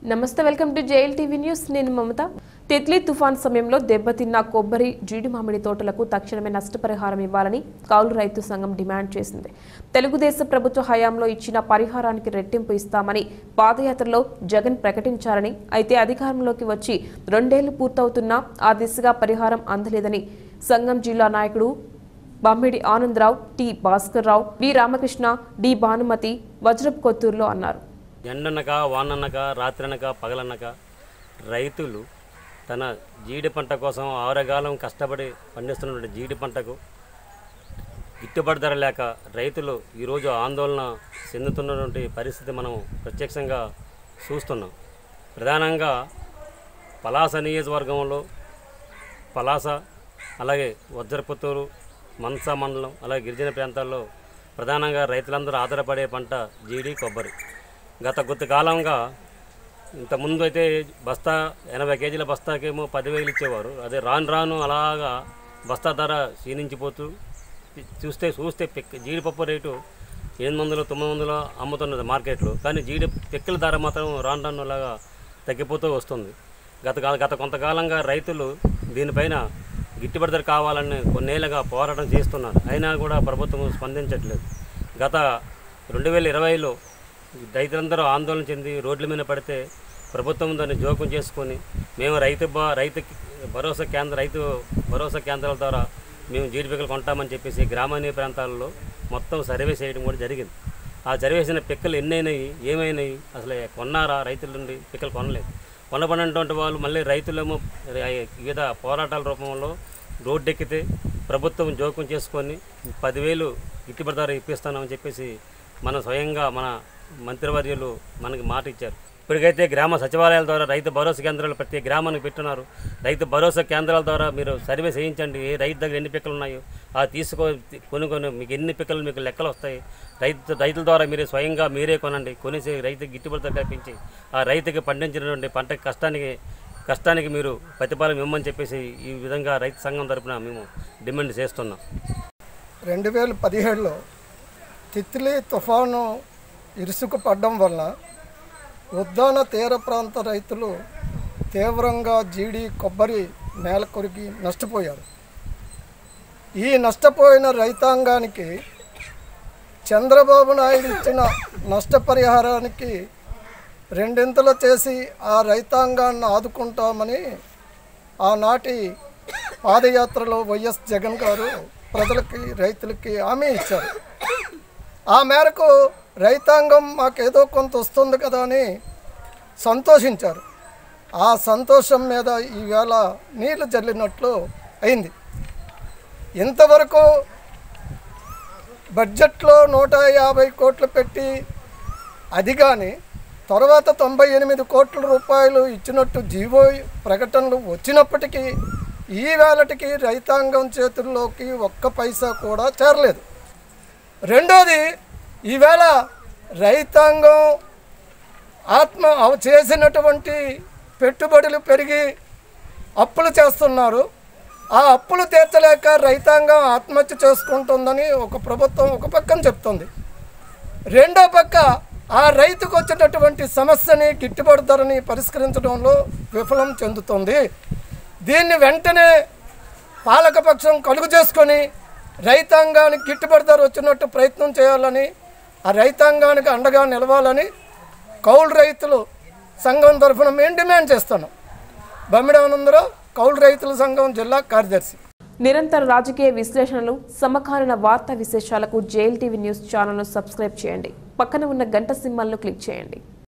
నమస్తే welcome to JL TV news నేను మమత తిత్లీ తుఫాన్ సమయంలో దెబ్బతిన్న కొబ్బరి జీడి మామిడి తోటలకు తక్షణమే నష్టపరిహారం ఇవ్వాలని కౌలు రైతు సంఘం డిమాండ్ చేసింది తెలుగుదేశం ప్రభుత్వ హయాంలో ఇచ్చిన పరిహారానికి రెట్టింపు ఇస్తామని పాదయాత్రలో జగన్ ప్రకటించారని అయితే అధికారంలోకి వచ్చి రెండేళ్లు పూర్తవుతున్నా ఆ దిశగా పరిహారం అందలేదని సంఘం జిల్లా నాయకుడు Bammidi Anandarao T Bhaskar Rao V Ramakrishna D Bhanumathi Vajrapu కొత్తూరులో అన్నారు ఎండనక వాననక రాత్రనక పగలనక రైతులు తన జీడి పంట కోసం ఆరగాలం కష్టపడి పండిస్తున్నటువంటి జీడి పంటకు గిట్టుబాటు ధర లేక రైతులు ఈరోజు ఆందోళన చెందుతున్నటువంటి పరిస్థితి మనం ప్రత్యక్షంగా చూస్తున్నాం ప్రధానంగా పలాస నియోజకవర్గంలో పలాస అలాగే వజ్రపుత్తూరు మన్స మండలం అలాగే గిరిజన ప్రాంతాల్లో ప్రధానంగా రైతులందరూ ఆధారపడే పంట జీడి కొబ్బరి గత కొద్ది కాలంగా ఇంతకుముందు అయితే బస్తా ఎనభై కేజీల బస్తాకేమో పదివేలు ఇచ్చేవారు అదే రాను రాను అలాగా బస్తా ధర క్షీణించిపోతూ చూస్తే చూస్తే పిక్ జీడిపప్పు రేటు ఎనిమిది వందలు తొమ్మిది వందలు అమ్ముతున్నది మార్కెట్లో కానీ జీడి పిక్కల ధర మాత్రం రాను రాను అలాగా తగ్గిపోతూ వస్తుంది గత కాల- గత కొంతకాలంగా రైతులు దీనిపైన గిట్టుబాటు ధర కావాలని కొన్నేళ్ళగా పోరాటం చేస్తున్నారు అయినా కూడా ప్రభుత్వం స్పందించట్లేదు గత రెండు వేల ఇరవైలో రైతులందరూ ఆందోళన చెంది రోడ్ల మీద పడితే ప్రభుత్వం దాన్ని జోక్యం చేసుకొని మేము రైతు బా రైతు భరోసా కేంద్ర రైతు భరోసా కేంద్రాల ద్వారా మేము జీడి పిక్కలు కొంటామని చెప్పేసి గ్రామీణ ప్రాంతాల్లో మొత్తం సర్వే చేయడం కూడా జరిగింది ఆ సర్వే చేసిన పిక్కలు ఎన్నైనాయి ఏమైనాయి అసలు కొన్నారా రైతుల నుండి పిక్కలు కొనలేదు కొనబడినటువంటి వాళ్ళు మళ్ళీ రైతులేమో రై- వివిధ పోరాటాల రూపంలో రోడ్డెక్కితే ప్రభుత్వం జోక్యం చేసుకొని పదివేలు గిట్టుబాటు ధర ఇప్పిస్తానని చెప్పేసి మన స్వయంగా మన మంత్రివర్యులు మనకి మాట ఇచ్చారు ఇప్పటికైతే గ్రామ సచివాలయాల ద్వారా రైతు భరోసా కేంద్రాలు ప్రతి గ్రామానికి పెట్టున్నారు రైతు భరోసా కేంద్రాల ద్వారా మీరు సర్వే చేయించండి ఏ రైతు దగ్గర ఎన్ని పిక్కలు ఉన్నాయో ఆ తీసుకో కొనుక్కొని మీకు ఎన్ని పిక్కలు మీకు లెక్కలు వస్తాయి రైతు రైతుల ద్వారా మీరే స్వయంగా మీరే కొనండి కొనేసి రైతుకి గిట్టుబాటు ధర కల్పించి ఆ రైతుకి పండించినటువంటి పంట కష్టానికి కష్టానికి మీరు ప్రతిఫలం ఇవ్వమని చెప్పేసి ఈ విధంగా రైతు సంఘం తరపున మేము డిమాండ్ చేస్తున్నాం రెండు వేల పదిహేడులో తిత్లీ తుఫాను ఇరుసుకు పడడం వల్ల ఉద్దాన తీర ప్రాంత రైతులు తీవ్రంగా జీడి కొబ్బరి నేల కొరికి నష్టపోయారు ఈ నష్టపోయిన రైతాంగానికి చంద్రబాబు నాయుడు ఇచ్చిన నష్టపరిహారానికి రెండింతలు చేసి ఆ రైతాంగాన్ని ఆదుకుంటామని ఆనాటి పాదయాత్రలో వైఎస్ జగన్ గారు ప్రజలకి రైతులకి హామీ ఇచ్చారు ఆ మేరకు రైతాంగం మాకేదో కొంత వస్తుంది కదా అని సంతోషించారు ఆ సంతోషం మీద ఈవేళ నీళ్లు జల్లినట్లు అయింది ఇంతవరకు బడ్జెట్లో నూట యాభై కోట్లు పెట్టి అది కానీ తర్వాత తొంభై ఎనిమిది కోట్ల రూపాయలు ఇచ్చినట్టు జీవో ప్రకటనలు వచ్చినప్పటికీ ఈ వేళటికి రైతాంగం చేతుల్లోకి ఒక్క పైసా కూడా చేరలేదు రెండోది ఈవేళ రైతాంగం ఆత్మ అవ చేసినటువంటి పెట్టుబడులు పెరిగి అప్పులు చేస్తున్నారు ఆ అప్పులు తీర్చలేక రైతాంగం ఆత్మహత్య చేసుకుంటుందని ఒక ప్రభుత్వం ఒక పక్కన చెప్తుంది రెండో పక్క ఆ రైతుకు వచ్చినటువంటి సమస్యని గిట్టుబాటు ధరని పరిష్కరించడంలో విఫలం చెందుతుంది దీన్ని వెంటనే పాలకపక్షం కలుగు చేసుకొని రైతాంగానికి గిట్టుబాటు ధర వచ్చినట్టు ప్రయత్నం చేయాలని ఆ రైతాంగానికి అండగా నిలవాలని కౌలు రైతులు సంఘం తరఫున మేము డిమాండ్ చేస్తున్నాం బమ్మిడి ఆనందరావు కౌలు రైతుల సంఘం జిల్లా కార్యదర్శి నిరంతర రాజకీయ విశ్లేషణలు సమకాలీన వార్తా విశేషాలకు జేఎల్ టీవీ న్యూస్ ఛానల్ను సబ్స్క్రైబ్ చేయండి పక్కన ఉన్న గంట సింబల్ను క్లిక్ చేయండి